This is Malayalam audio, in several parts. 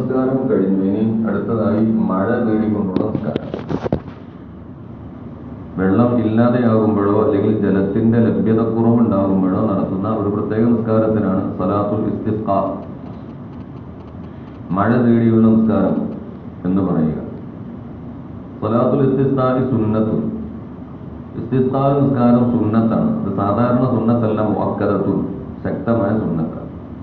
നിസ്കാരം കഴിഞ്ഞു ഇനി അടുത്തതായി മഴ തേടിക്കൊണ്ടുള്ള നിസ്കാരം വെള്ളം ഇല്ലാതെയാകുമ്പോഴോ അല്ലെങ്കിൽ ജലത്തിന്റെ ലഭ്യത കുറവുണ്ടാകുമ്പോഴോ നടത്തുന്ന ഒരു പ്രത്യേക നിസ്കാരത്തിനാണ് സലാത്തുൽ ഇസ്തിസ്ഖാ മഴ തേടിയുള്ള നിസ്കാരം എന്ന് പറയുക സലാത്തുൽ ഇസ്തിസ്ഖാരി സുന്നത്തും ഇസ്തിസ്ഖാ നിസ്കാരം സുന്നത്താണ് ഇത് സാധാരണ സുന്നത്തല്ല മുഅക്കദത്തുൻ ശക്തമായ സുന്നത്താണ്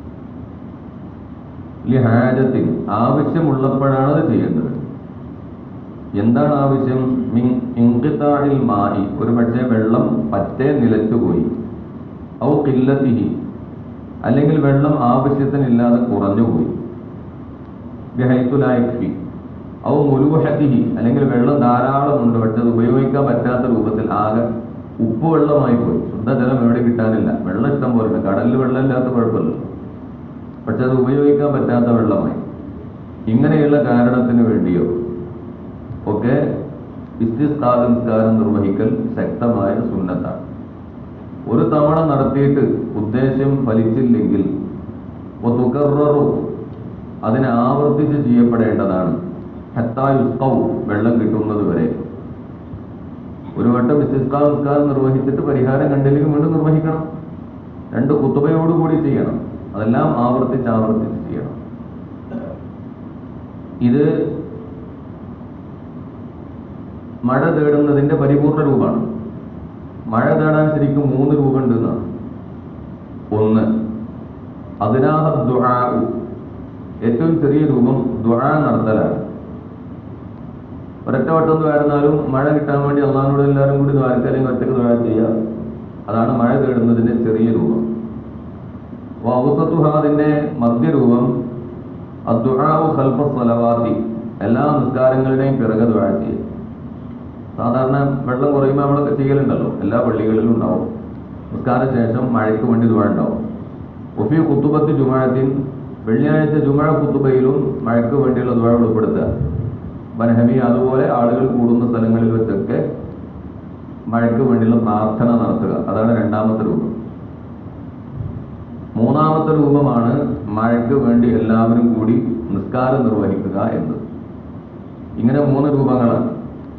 ഈ ഹാജത്തിൽ ആവശ്യമുള്ളപ്പോഴാണ് അത് ചെയ്യേണ്ടത് എന്താണ് ആവശ്യം മിൻ- ഇൻഖിതാഇൽ മായി ഒരു പക്ഷേ വെള്ളം പറ്റേ നിലച്ചുപോയി ഔ കില്ലത്തിഹി അല്ലെങ്കിൽ വെള്ളം ആവശ്യത്തിനില്ലാതെ കുറഞ്ഞുപോയി ബിഹൈത്തുലായിഫി ഔ മുലൂഹത്തിഹി അല്ലെങ്കിൽ വെള്ളം ധാരാളമുണ്ട് പക്ഷെ അത് ഉപയോഗിക്കാൻ പറ്റാത്ത രൂപത്തിൽ ആകെ ഉപ്പ് വെള്ളമായി പോയി ശുദ്ധജലം എവിടെ കിട്ടാനില്ല വെള്ളം ഇഷ്ടം പോലെ ഉണ്ട് കടലിൽ വെള്ളമില്ലാത്ത കുഴപ്പമില്ല പക്ഷെ അത് ഉപയോഗിക്കാൻ പറ്റാത്ത വെള്ളമായി ഇങ്ങനെയുള്ള കാരണത്തിന് വേണ്ടിയോ ഒക്കെ ഇസ്തിസ്കാര നിസ്കാരം നിർവഹിക്കൽ ശക്തമായ സുന്നത്താണ് ഒരു തവണ നടത്തിയിട്ട് ഉദ്ദേശ്യം ഫലിച്ചില്ലെങ്കിൽ തുകറു അതിനെ ആവർത്തിച്ച് ചെയ്യപ്പെടേണ്ടതാണ് ഹത്തായുസ്കവും വെള്ളം കിട്ടുന്നത് വരെ ഒരു വട്ടം ഇസ്തിസ്കാര നിസ്കാരം നിർവഹിച്ചിട്ട് പരിഹാരം കണ്ടില്ലെങ്കിൽ വീണ്ടും നിർവഹിക്കണം രണ്ട് കുത്തുബയോടുകൂടി ചെയ്യണം അതെല്ലാം ആവർത്തിച്ച് ആവർത്തിച്ച് ചെയ്യണം ഇത് മഴ തേടുന്നതിന്റെ പരിപൂർണ രൂപമാണ് മഴ തേടാൻ ശരിക്കും മൂന്ന് രൂപമുണ്ട് എന്നാണ് ഒന്ന് അതിനാഹ ദുആഉ ഏറ്റവും ചെറിയ രൂപം ദുആ നടത്തലാണ് ഒരൊറ്റ വട്ടം ദ്വാരുന്നാലും മഴ കിട്ടാൻ വേണ്ടി അള്ളാഹിനോട് എല്ലാവരും കൂടി ദ്വാരക്ക അല്ലെങ്കിൽ ഒറ്റക്ക് ദ്വാര ചെയ്യുക അതാണ് മഴ തേടുന്നതിന്റെ ചെറിയ രൂപം വൗസത്തുഹാദിന്റെ മധ്യരൂപം അദ്ദുആഉ ഖൽഫ സ്വലവാത്തി എല്ലാ നിസ്കാരങ്ങളുടെയും പിറകെ ദ്വാര ചെയ്യുക സാധാരണ വെള്ളം കുറയുമ്പോൾ നമ്മളൊക്കെ ചെയ്യലുണ്ടല്ലോ എല്ലാ പള്ളികളിലും ഉണ്ടാവും നിസ്കാര ശേഷം മഴയ്ക്ക് വേണ്ടി ദ്വാര ഉണ്ടാവും ഒഫി കുത്തുബത്ത് ജുമാഴത്തിൻ വെള്ളിയാഴ്ച ജുമഴ കുത്തുബയിലും മഴയ്ക്ക് വേണ്ടിയുള്ള ദ്വാര ഉൾപ്പെടുത്തുക ബനഹമി അതുപോലെ ആളുകൾ കൂടുന്ന സ്ഥലങ്ങളിൽ വെച്ചൊക്കെ മഴയ്ക്ക് വേണ്ടിയുള്ള പ്രാർത്ഥന നടത്തുക അതാണ് രണ്ടാമത്തെ രൂപം മൂന്നാമത്തെ രൂപമാണ് മഴയ്ക്ക് വേണ്ടി എല്ലാവരും കൂടി നിസ്കാരം നിർവഹിക്കുക എന്നത് ഇങ്ങനെ മൂന്ന് രൂപങ്ങളാണ്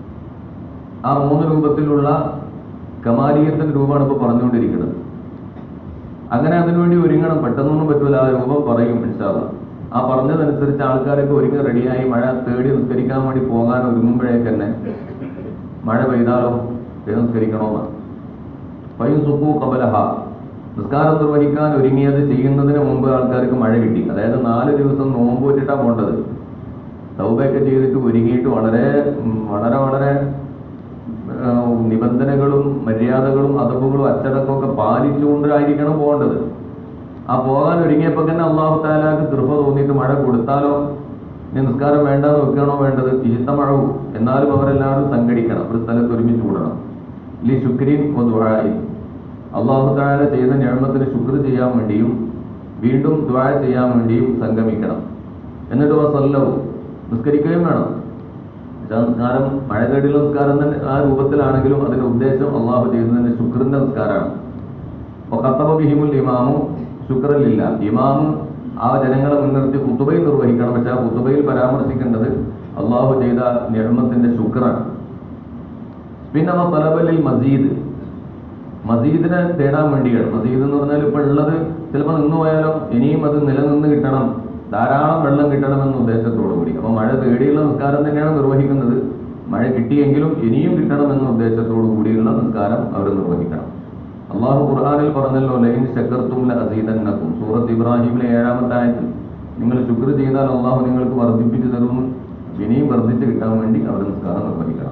ആ മൂന്ന് രൂപത്തിലുള്ള കമാലീയത്തിന്റെ രൂപമാണ് ഇപ്പോൾ പറഞ്ഞുകൊണ്ടിരിക്കുന്നത് അങ്ങനെ അതിനുവേണ്ടി ഒരുങ്ങണം പെട്ടെന്നൊന്നും പറ്റൂല ആ രൂപം പറയും ഇൻഷാല്ല ആ പറഞ്ഞതനുസരിച്ച് ആൾക്കാരൊക്കെ ഒരുങ്ങി റെഡിയായി മഴ തേടി നിസ്കരിക്കാൻ വേണ്ടി പോകാൻ ഒരുങ്ങുമ്പോഴേക്ക് തന്നെ മഴ പെയ്താലോ വേഗം നിസ്കരിക്കണമെന്നാണ് ഫൈൻ സുഖു കബലഹ നിസ്കാരം നിർവഹിക്കാൻ ഒരുങ്ങിയത് ചെയ്യുന്നതിന് മുമ്പ് ആൾക്കാർക്ക് മഴ കിട്ടി അതായത് നാല് ദിവസം നോമ്പ് വെച്ചിട്ടാണ് പോകേണ്ടത് തൗബയൊക്കെ ചെയ്തിട്ട് ഒരുങ്ങിയിട്ട് വളരെ ഉം, വളരെ വളരെ ആ, നിബന്ധനകളും മര്യാദകളും അതവുകളും അച്ചടക്കമൊക്കെ പാലിച്ചുകൊണ്ടായിരിക്കണം പോകേണ്ടത് ആ പോകാൻ ഒരുങ്ങിയപ്പോൾ തന്നെ അള്ളാഹു താലാക്ക് കൃപ തോന്നിയിട്ട് മഴ കൊടുത്താലോ ഇനി നിസ്കാരം വേണ്ടെന്ന് വെക്കണോ വേണ്ടത് ചീത്ത മഴവും എന്നാലും അവരെല്ലാവരും സംഘടിക്കണം ഒരു സ്ഥലത്ത് ഒരുമിച്ച് കൂടണം ലി ശുക്രീൻ ദ്വായി അള്ളാഹു താല ചെയ്ത ഞാമത്തിന് ശുക്ർ ചെയ്യാൻ വേണ്ടിയും വീണ്ടും ദ്വാ ചെയ്യാൻ വേണ്ടിയും സംഗമിക്കണം എന്നിട്ട് വസല്ലവും നിസ്കരിക്കുകയും വേണം പക്ഷേ നിസ്കാരം മഴ കേടിയുള്ള നിസ്കാരം തന്നെ ആ രൂപത്തിലാണെങ്കിലും അതിന്റെ ഉദ്ദേശം അള്ളാഹു ചെയ്യുന്നതിന്റെ ശുക്രിന്റെ നിസ്കാരമാണ് അപ്പോൾ കത്തബ ബിഹിമുൽ ഇമാമു ശുക്രലില്ല ഇമാമ് ആ ജനങ്ങളെ മുൻനിർത്തി കുത്തുബയിൽ നിർവഹിക്കണം പക്ഷെ ആ കുത്തുബയിൽ പരാമർശിക്കേണ്ടത് അള്ളാഹു ചെയ്ത നിർമ്മത്തിന്റെ ശുക്രാണ് പിന്നെ അവ തലബലിൽ മസീദ് മസീദിനെ തേടാൻ വേണ്ടിയാണ് മസീദ് എന്ന് പറഞ്ഞാൽ ഇപ്പോൾ ഉള്ളത് ചിലപ്പോൾ നിന്ന് പോയാലോ ഇനിയും അത് നിലനിന്ന് കിട്ടണം ധാരാളം വെള്ളം കിട്ടണമെന്ന ഉദ്ദേശത്തോടു കൂടി അപ്പോൾ മഴ തേടിയുള്ള നിസ്കാരം തന്നെയാണ് നിർവഹിക്കുന്നത് മഴ കിട്ടിയെങ്കിലും ഇനിയും കിട്ടണമെന്ന ഉദ്ദേശത്തോടു കൂടിയുള്ള നിസ്കാരം അവർ നിർവഹിക്കണം അള്ളാഹു ഖുർആാനിൽ പറഞ്ഞല്ലോ ലൈൻ ശക്കർത്തും അസീതന്നക്കും സൂറത്ത് ഇബ്രാഹിമിലെ ഏഴാമത്തെ ആയത്തിൽ നിങ്ങൾ ശുക്ർ ചെയ്താൽ അള്ളാഹു നിങ്ങൾക്ക് വർദ്ധിപ്പിച്ചു തരുന്നു ഇനിയും വർദ്ധിച്ച് കിട്ടാൻ വേണ്ടി അവർ നിസ്കാരം നിർവഹിക്കണം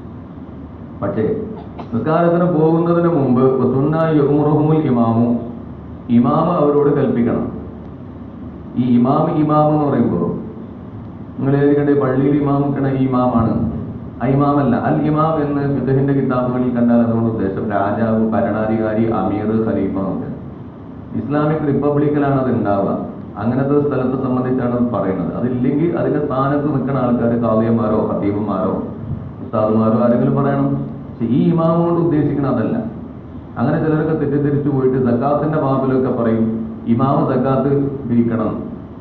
പക്ഷേ നിസ്കാരത്തിന് പോകുന്നതിന് മുമ്പ് യുമുറഹുമുൽ ഇമാമു ഇമാമ അവരോട് കൽപ്പിക്കണം ഈ ഇമാം ഇമാം എന്ന് പറയുമ്പോൾ നിങ്ങൾ ഏതിക്കണ്ടേ പള്ളിയിൽ ഇമാം നിൽക്കണ ഈ ഇമാമാണ് ആ ഇമാമല്ല അൽ ഇമാം എന്ന് ഫിദഹിന്റെ കിതാബുകളിൽ കണ്ടാൽ അതുകൊണ്ട് ഉദ്ദേശം രാജാവ് ഭരണാധികാരി അമീർ ഖലീഫ എന്നൊക്കെ ഇസ്ലാമിക് റിപ്പബ്ലിക്കിലാണ് അത് ഉണ്ടാവുക അങ്ങനത്തെ ഒരു സ്ഥലത്തെ സംബന്ധിച്ചാണ് അത് പറയുന്നത് അതില്ലെങ്കിൽ അതിന്റെ സ്ഥാനത്ത് നിൽക്കുന്ന ആൾക്കാർ കാവ്യന്മാരോ ഹത്തീബന്മാരോ ഉസ്താദുമാരോ ആരെങ്കിലും പറയണം പക്ഷെ ഈ ഇമാം കൊണ്ട് ഉദ്ദേശിക്കുന്നത് അതല്ല അങ്ങനെ ചിലരൊക്കെ തെറ്റിദ്ധരിച്ചു പോയിട്ട് സക്കാത്തിന്റെ ബാബിലൊക്കെ പറയും ഇമാമ സക്കാത്ത് പിരിക്കണം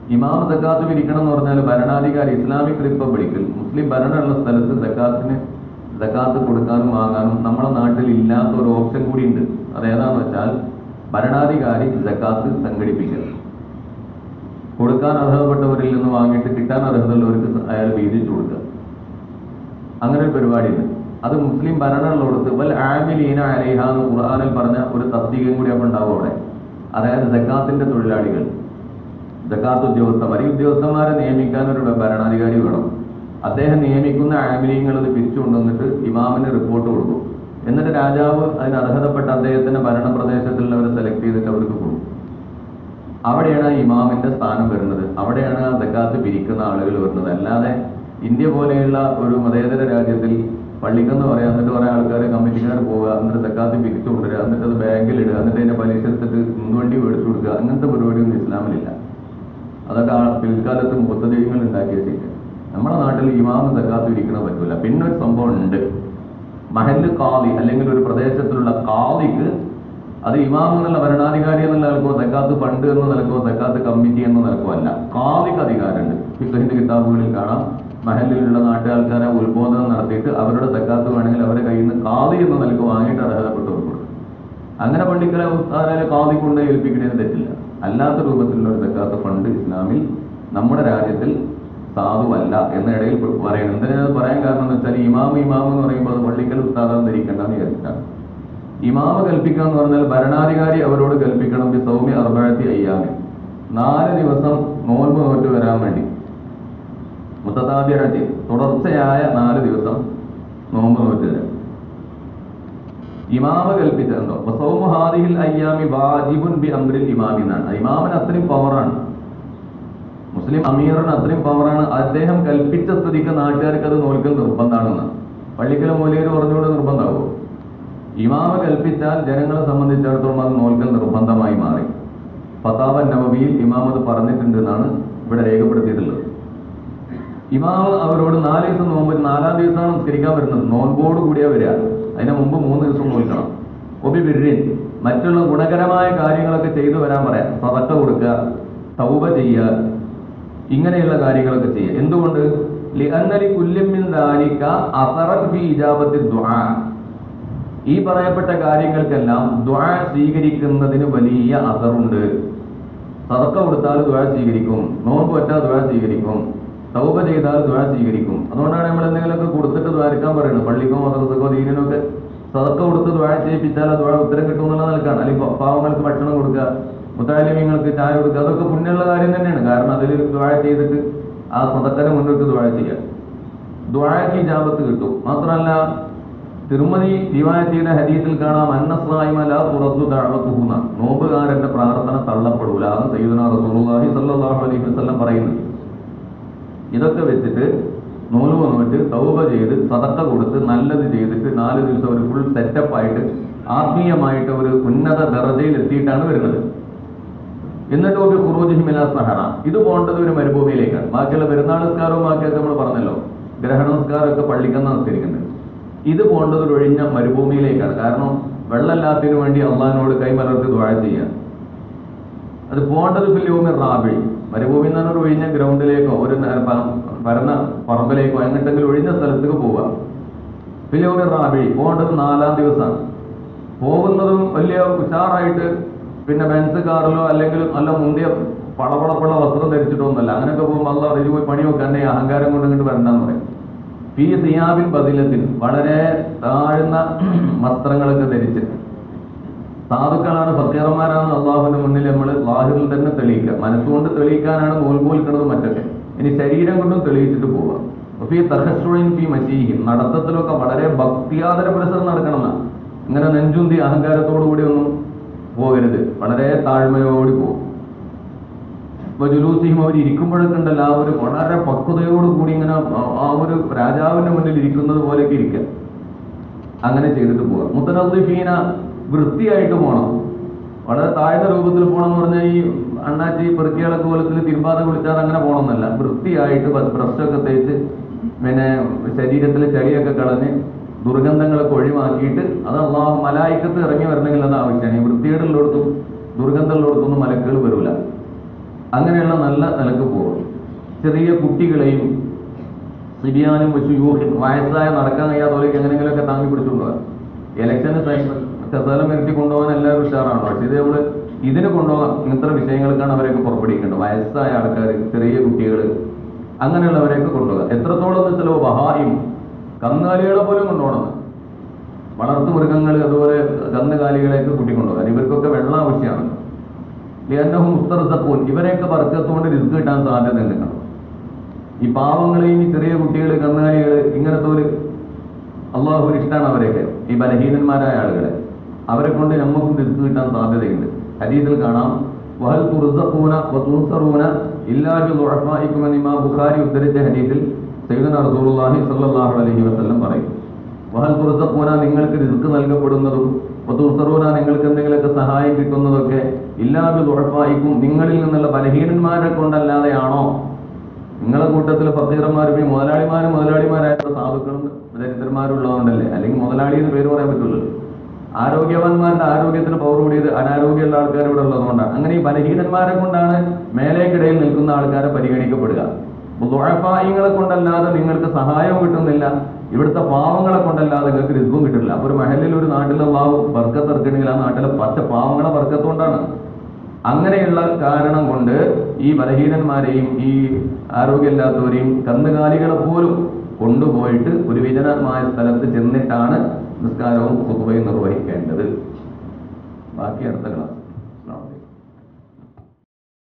ഇമാം സക്കാത്ത് പിരിക്കണം എന്ന് പറഞ്ഞാൽ ഭരണാധികാരി ഇസ്ലാമിക് റിപ്പബ്ലിക്കിൽ മുസ്ലിം ഭരണമുള്ള സ്ഥലത്ത് സക്കാത്തിന് സക്കാത്ത് കൊടുക്കാനും വാങ്ങാനും നമ്മുടെ നാട്ടിൽ ഇല്ലാത്ത ഒരു ഓപ്ഷൻ കൂടി ഉണ്ട് അതേതാന്ന് വെച്ചാൽ ഭരണാധികാരി സക്കാത്ത് സംഘടിപ്പിക്കുക കൊടുക്കാൻ അർഹതപ്പെട്ടവരിൽ നിന്ന് വാങ്ങിയിട്ട് കിട്ടാൻ അർഹതയുള്ളവർക്ക് അയാൾ വീതിച്ചു കൊടുക്കുക അങ്ങനെ ഒരു പരിപാടിയുണ്ട് അത് മുസ്ലിം ഭരണമുള്ളടത്ത് വൽ ആമിലീന അലൈഹ എന്ന് ഖുർആനിൽ പറഞ്ഞ ഒരു തസ്തികയും കൂടി അപ്പോൾ ഉണ്ടാവും അവിടെ അതായത് സക്കാത്തിന്റെ തൊഴിലാളികൾ ജക്കാത്ത് ഉദ്യോഗസ്ഥന്മാർ ഈ ഉദ്യോഗസ്ഥന്മാരെ നിയമിക്കാൻ ഒരു ഭരണാധികാരി വേണം അദ്ദേഹം നിയമിക്കുന്ന ആമിലിയങ്ങൾ ഇത് പിരിച്ചു കൊണ്ടുവന്നിട്ട് ഇമാമിന് റിപ്പോർട്ട് കൊടുക്കും എന്നിട്ട് രാജാവ് അതിന് അർഹതപ്പെട്ട അദ്ദേഹത്തിന്റെ ഭരണ പ്രദേശത്തുള്ളവരെ സെലക്ട് ചെയ്തിട്ട് അവർക്ക് കൊടുക്കും അവിടെയാണ് ഇമാമിന്റെ സ്ഥാനം വരുന്നത് അവിടെയാണ് ആ ജക്കാത്ത് പിരിക്കുന്ന ആളുകൾ വരുന്നത് അല്ലാതെ ഇന്ത്യ പോലെയുള്ള ഒരു മതേതര രാജ്യത്തിൽ പള്ളിക്കെന്ന് പറയാം എന്നിട്ട് കുറെ ആൾക്കാർ കമ്മിറ്റിക്കാർ പോവുക എന്നിട്ട് ജക്കാത്ത് പിരിച്ചു കൊണ്ടുവരിക എന്നിട്ട് അത് ബാങ്കിൽ ഇടുക എന്നിട്ട് അതിന്റെ പലിശ എടുത്തിട്ട് മുൻവണ്ടി മേടിച്ചു കൊടുക്കുക അങ്ങനത്തെ പരിപാടിയൊന്നും ഇസ്ലാമിലില്ല അതൊക്കെ ആ പിൽക്കാലത്ത് മുത്തദൈവങ്ങൾ ഉണ്ടാക്കിയ ചെയ്യും നമ്മുടെ നാട്ടിൽ ഇമാമ് സക്കാത്ത് ഇരിക്കണ പറ്റൂല പിന്നെ ഒരു സംഭവം ഉണ്ട് മഹല്ല് കാളി അല്ലെങ്കിൽ ഒരു പ്രദേശത്തിലുള്ള കാളിക്ക് അത് ഇമാം എന്നുള്ള ഭരണാധികാരി എന്നുള്ള നിലക്കോ സക്കാത്ത് ഫണ്ട് എന്ന നിലക്കോ സക്കാത്ത് കമ്മിറ്റി എന്ന നിലക്കോ അല്ല കാളിക്ക് അധികാരമുണ്ട് ഫിഖഹിന്റെ കിതാബുകളിൽ കാണാം മഹലിലുള്ള നാട്ടുകാർക്കാരെ ഉത്ബോധനം നടത്തിയിട്ട് അവരുടെ സക്കാത്ത് വേണമെങ്കിൽ അവരുടെ കയ്യിൽ നിന്ന് കാളി എന്ന നിലക്ക് വാങ്ങിയിട്ട് അർഹതപ്പെട്ടവർക്ക് കൊടുക്കും അങ്ങനെ പള്ളിക്കല ഉസ്താദാരെ കാതി കൊണ്ട് ഏൽപ്പിക്കണേന്ന് തെറ്റില്ല അല്ലാത്ത രൂപത്തിലുള്ള ഒരു സക്കാത്ത് ഫണ്ട് ഇസ്ലാമിൽ നമ്മുടെ രാജ്യത്തിൽ സാധുവല്ല എന്ന ഇടയിൽ പറയുന്നത് എന്തിനാ അത് പറയാൻ കാരണം എന്ന് വെച്ചാൽ ഇമാമ് ഇമാമ് എന്ന് പറയുമ്പോൾ അത് പള്ളിക്കൽ ഉസ്താദം ധരിക്കേണ്ടെന്ന് വിചാരിച്ചിട്ടാണ് ഇമാമ് കൽപ്പിക്കുക എന്ന് പറഞ്ഞാൽ ഭരണാധികാരി അവരോട് കൽപ്പിക്കണം ബി സൗമ്യ അറുപഴത്തി അയ്യാമി നാല് ദിവസം നോൻപ് നോറ്റ് വരാൻ വേണ്ടി മുത്തതാബിയത്തി തുടർച്ചയായ നാല് ദിവസം നോമ്പ് നോറ്റ് വരാം ഇമാമ കൽപ്പിച്ചെന്തോ വസൗമു ഹാദിഹിൽ അയ്യാമി വാജിബുൻ ബി അംറിൽ ഇമാമി എന്നാണ് ഇമാമിന് അത്രയും പവറാണ് മുസ്ലിം അമീറിന് അത്രയും പവറാണ് അദ്ദേഹം കൽപ്പിച്ച സ്ഥിതിക്ക് നാട്ടുകാർക്ക് അത് നോൽക്കൽ നിർബന്ധമാണെന്ന് പള്ളിക്കല മൂലയിൽ പറഞ്ഞുകൊണ്ട് നിർബന്ധമാകുമോ ഇമാമ കൽപ്പിച്ചാൽ ജനങ്ങളെ സംബന്ധിച്ചിടത്തോളം അത് നോൽക്കൽ നിർബന്ധമായി മാറി ഫതാവൻ നവവിയിൽ ഇമാം അത് പറഞ്ഞിട്ടുണ്ട് എന്നാണ് ഇവിടെ രേഖപ്പെടുത്തിയിട്ടുള്ളത് ഇമാമ് അവരോട് നാല് ദിവസം നോമ്പ് നാലാം ദിവസമാണ് നിസ്കരിക്കാൻ വരുന്നത് നോൻപോട് കൂടിയാ വരിക അതിന് മുമ്പ് മൂന്ന് ദിവസം നോക്കണം ഒബി ബിരിൻ മറ്റുള്ള ഗുണകരമായ കാര്യങ്ങളൊക്കെ ചെയ്തു വരാൻ പറയാം സതക്ക കൊടുക്കുക തൗബ ചെയ്യുക ഇങ്ങനെയുള്ള കാര്യങ്ങളൊക്കെ ചെയ്യുക എന്തുകൊണ്ട് ലിഅന്നലി കുല്യമിൻ ദാലിക അസറൻ ഫി ഇജാബത്തി ദുആ ഈ പറയപ്പെട്ട കാര്യങ്ങൾക്കെല്ലാം ദുആ സ്വീകരിക്കുന്നതിന് വലിയ അസറുണ്ട് സതക്ക കൊടുത്താൽ ദുആ സ്വീകരിക്കും നോമ്പ് പറ്റാൽ ദുആ സ്വീകരിക്കും തൗബ ചെയ്താൽ ദുആ സ്വീകരിക്കും അതുകൊണ്ടാണ് നമ്മൾ എന്തെങ്കിലുമൊക്കെ കൊടുത്തിട്ട് ദ്വാരക്കാൻ പറയുന്നത് പള്ളിക്കോ മദ്രസക്കോ ദീനിനോ ഒക്കെ സതക്ക കൊടുത്ത് ദ്വാര ചെയ്യിപ്പിച്ചാൽ ആ ദ്വാര ഉത്തരം കിട്ടും എന്നുള്ള നിലക്കാണ് അല്ലെങ്കിൽ പാവങ്ങൾക്ക് ഭക്ഷണം കൊടുക്കുക മുത്താലിമ്യങ്ങൾക്ക് ചായ കൊടുക്കുക അതൊക്കെ പുണ്യമുള്ള കാര്യം തന്നെയാണ് കാരണം അതിൽ ദ്വാര ചെയ്തിട്ട് ആ സതക്കനെ മുന്നോട്ട് ദ്വാര ചെയ്യാം ദ്വാരക്ക് ജാപത്ത് കിട്ടും മാത്രമല്ല തിരുമതി ദിവായത്തിന്റെ ഹദീസിൽ കാണാം അന്നസ്രായിമല തുറന്നു താഴത്തുഹുന്ന നോമ്പുകാരന്റെ പ്രാർത്ഥന തള്ളപ്പെടൂല എന്ന് സയ്യിദുന റസൂലുള്ളാഹി സ്വല്ലല്ലാഹു അലൈഹി വസല്ലം പറയുന്നത് ഇതൊക്കെ വെച്ചിട്ട് നൂല് വന്നിട്ട് തൗബ ചെയ്ത് സതക്ക കൊടുത്ത് നല്ലത് ചെയ്തിട്ട് നാല് ദിവസം ഒരു ഫുൾ സെറ്റപ്പ് ആയിട്ട് ആത്മീയമായിട്ട് ഒരു ഉന്നത ദർജയിൽ എത്തിയിട്ടാണ് വരുന്നത് എന്നിട്ട് ഒരു ഖുറൂജിഹിമില സഹറ ഇത് പോകേണ്ടത് ഒരു മരുഭൂമിയിലേക്കാണ് ബാക്കിയുള്ള പെരുന്നാൾ നിസ്കാരവും ബാക്കിയൊക്കെ നമ്മൾ പറഞ്ഞല്ലോ ഗ്രഹണ നിസ്കാരമൊക്കെ പള്ളിക്കെന്ന് നിസ്കരിക്കുന്നുണ്ട് ഇത് പോകേണ്ടത് ഒരു ഒഴിഞ്ഞ മരുഭൂമിയിലേക്കാണ് കാരണം വെള്ളമില്ലാത്തതിനു വേണ്ടി അള്ളഹാനോട് കൈമലർത്തി ദ്വാഴ ചെയ്യാൻ അത് പോകേണ്ടത് ഫില്യൂമി റാബി മരുഭൂമി എന്ന് പറഞ്ഞ ഒരു ഒഴിഞ്ഞ ഗ്രൗണ്ടിലേക്കോ ഒരു ന- പ- പരന്ന പറമ്പിലേക്കോ എങ്ങോട്ടെങ്കിലും ഒഴിഞ്ഞ സ്ഥലത്തേക്ക് പോവുക ഫില്യൂമി റാബി പോകേണ്ടത് നാലാം ദിവസമാണ് പോകുന്നതും വലിയ ഉഷാറായിട്ട് പിന്നെ ബെൻസ് കാറിലോ അല്ലെങ്കിൽ നല്ല മുന്തിയ പളപളപ്പുള്ള വസ്ത്രം ധരിച്ചിട്ടൊന്നുമല്ല അങ്ങനെയൊക്കെ പോകുമ്പോൾ അല്ല അറിഞ്ഞു പോയി പണി വെക്കണ്ടേ അഹങ്കാരം കൊണ്ട് ഇങ്ങോട്ട് വരണ്ടെന്ന് പറയും ഫീ സിയാബിൻ ബദിലത്തിൽ വളരെ താഴ്ന്ന വസ്ത്രങ്ങളൊക്കെ ധരിച്ചിട്ട് സാധുക്കളാണ് ഫക്കീറന്മാരാണ് അള്ളാഹുവിന്റെ മുന്നിൽ നമ്മൾ ലാഹിറിൽ തന്നെ തെളിയിക്കുക മനസ്സുകൊണ്ട് തെളിയിക്കാനാണ് നൂൽപോലിക്കുന്നത് മറ്റൊക്കെ ഇനി ശരീരം കൊണ്ടും തെളിയിച്ചിട്ട് പോവുക അപ്പൊ ഈ തഹസ്സുഴിൻ ഫി മസീഹിം നടത്തത്തിലൊക്കെ വളരെ ഭക്തിയാദര പുരസരം നടക്കണം എന്നാ ഇങ്ങനെ നെഞ്ചുന്തി അഹങ്കാരത്തോടു കൂടി ഒന്നും പോകരുത് വളരെ താഴ്മയോടി പോകും ഇപ്പൊ ജുലൂസിയും അവർ ഇരിക്കുമ്പോഴൊക്കെ ഉണ്ടല്ലോ ആ ഒരു വളരെ പക്വതയോട് കൂടി ഇങ്ങനെ ആ- ആ ഒരു രാജാവിന്റെ മുന്നിൽ ഇരിക്കുന്നത് പോലെയൊക്കെ ഇരിക്കുക അങ്ങനെ ചെയ്തിട്ട് പോവാം മുത്തനദ്ദീഫീന വൃത്തിയായിട്ട് പോകണം വളരെ താഴ്ന്ന രൂപത്തിൽ പോകണം എന്ന് പറഞ്ഞാൽ ഈ അണ്ണാച്ചി പെറുക്കിയാളൊക്കെ പോലത്തിൽ തിരുമ്പാതെ കുളിച്ചാൽ അങ്ങനെ പോകണമെന്നല്ല വൃത്തിയായിട്ട് ബ- ബ്രഷൊക്കെ തേച്ച് പിന്നെ ശരീരത്തിലെ ചളിയൊക്കെ കളഞ്ഞ് ദുർഗന്ധങ്ങളൊക്കെ ഒഴിവാക്കിയിട്ട് അത് അള്ളാഹു മലായിക്കത്ത് ഇറങ്ങി വരണമെങ്കിൽ അത് ആവശ്യമാണ് ഈ വൃത്തികേടുള്ളിടത്തും ദുർഗന്ധമുള്ളിടത്തൊന്നും മലക്കുകൾ വരൂല അങ്ങനെയുള്ള നല്ല നിലക്ക് പോകും ചെറിയ കുട്ടികളെയും സിബിയാനും വെച്ച് യൂഹിൻ വയസ്സായ നടക്കാൻ കഴിയാത്തവരേക്ക് എങ്ങനെയെങ്കിലുമൊക്കെ താങ്ങി പിടിച്ചുകൊണ്ടുപോകാം ഇലക്ഷന് കസാല വരുത്തി കൊണ്ടുപോകാൻ എല്ലാവരും ഉഷാറാണ് പക്ഷേ ഇത് നമ്മള് ഇതിന് കൊണ്ടുപോകാൻ ഇങ്ങനത്തെ വിഷയങ്ങൾക്കാണ് അവരെയൊക്കെ പുറപ്പെടുവിക്കേണ്ടത് വയസ്സായ ആൾക്കാർ ചെറിയ കുട്ടികൾ അങ്ങനെയുള്ളവരെയൊക്കെ കൊണ്ടുപോകാം എത്രത്തോളം എന്ന് വെച്ചാൽ ബഹായും കന്നുകാലികളെ പോലും കൊണ്ടുപോകണം വളർത്തു മൃഗങ്ങൾ അതുപോലെ കന്നുകാലികളെയൊക്കെ കൂട്ടിക്കൊണ്ടുപോകാൻ ഇവർക്കൊക്കെ വെള്ളം ആവശ്യമാണ് ലിയന്നഹും മുസ്തർസക്കൂൻ ഇവരെയൊക്കെ വർക്കത്തുകൊണ്ട് റിസ്ക് കിട്ടാൻ സാധ്യതയുണ്ട് ഈ പാവങ്ങളെയും ഈ ചെറിയ കുട്ടികൾ കന്നുകാലികൾ ഇങ്ങനത്തെ ഒരു അള്ളാഹുവിന് ഇഷ്ടമാണ് അവരെയൊക്കെ ഈ ബലഹീനന്മാരായ ആളുകളെ അവരെ കൊണ്ട് നമുക്കും റിസ്ക് കിട്ടാൻ സാധ്യതയുണ്ട് ഹദീസിൽ കാണാം വഹൽ തുർസഖൂന വതുൻസറൂന ഇല്ലാ ബിദുഅഫായിക്കും ഇമാം ബുഖാരി ഉദ്ധരിച്ച ഹദീസിൽ സയ്യിദുന റസൂലുള്ളാഹി സ്വല്ലല്ലാഹു അലൈഹി വസല്ലം പറയും വഹൽ തുർസഖൂന നിങ്ങൾക്ക് റിസ്ക് നൽകപ്പെടുന്നതും വതുൻസറൂന നിങ്ങൾക്ക് എന്തെങ്കിലുമൊക്കെ സഹായം കിട്ടുന്നതൊക്കെ ഇല്ലാ ബിദുഅഫായിക്കും നിങ്ങളിൽ നിന്നുള്ള ബലഹീനന്മാരെ കൊണ്ടല്ലാതെയാണോ നിങ്ങളെ കൂട്ടത്തിൽ ഫക്കീറന്മാരും ഈ മുതലാളിമാരും മുതലാളിമാരായിട്ടുള്ള സാധുക്കളും ദരിദ്രന്മാരും ഉള്ളതുകൊണ്ടല്ലേ അല്ലെങ്കിൽ മുതലാളി എന്ന് പേര് പറയാൻ പറ്റുള്ളൂ ആരോഗ്യവാന്മാരുടെ ആരോഗ്യത്തിന് പവർ കൂടിയത് അനാരോഗ്യമുള്ള ആൾക്കാർ ഇവിടെ ഉള്ളതുകൊണ്ടാണ് അങ്ങനെ ഈ ബലഹീനന്മാരെ കൊണ്ടാണ് മേലേക്കിടയിൽ നിൽക്കുന്ന ആൾക്കാരെ പരിഗണിക്കപ്പെടുക ദുഴഫായിങ്ങളെ കൊണ്ടല്ലാതെ നിങ്ങൾക്ക് സഹായവും കിട്ടുന്നില്ല ഇവിടുത്തെ പാവങ്ങളെ കൊണ്ടല്ലാതെ നിങ്ങൾക്ക് റിസ്കും കിട്ടില്ല അപ്പൊ ഒരു മഹലിൽ ഒരു നാട്ടിലെ പാവം വർക്കത്തിറക്കണമെങ്കിൽ ആ നാട്ടിലെ പച്ച പാവങ്ങളെ വർക്കത്തുകൊണ്ടാണ് അങ്ങനെയുള്ള കാരണം കൊണ്ട് ഈ ബലഹീനന്മാരെയും ഈ ആരോഗ്യമില്ലാത്തവരെയും കന്നുകാലികളെ പോലും കൊണ്ടുപോയിട്ട് ഒരു വിജനമായ സ്ഥലത്ത് ചെന്നിട്ടാണ് നിസ്കാരവും കുത്തുബയും നിർവഹിക്കേണ്ടത് ബാക്കി അടുത്ത ക്ലാസ്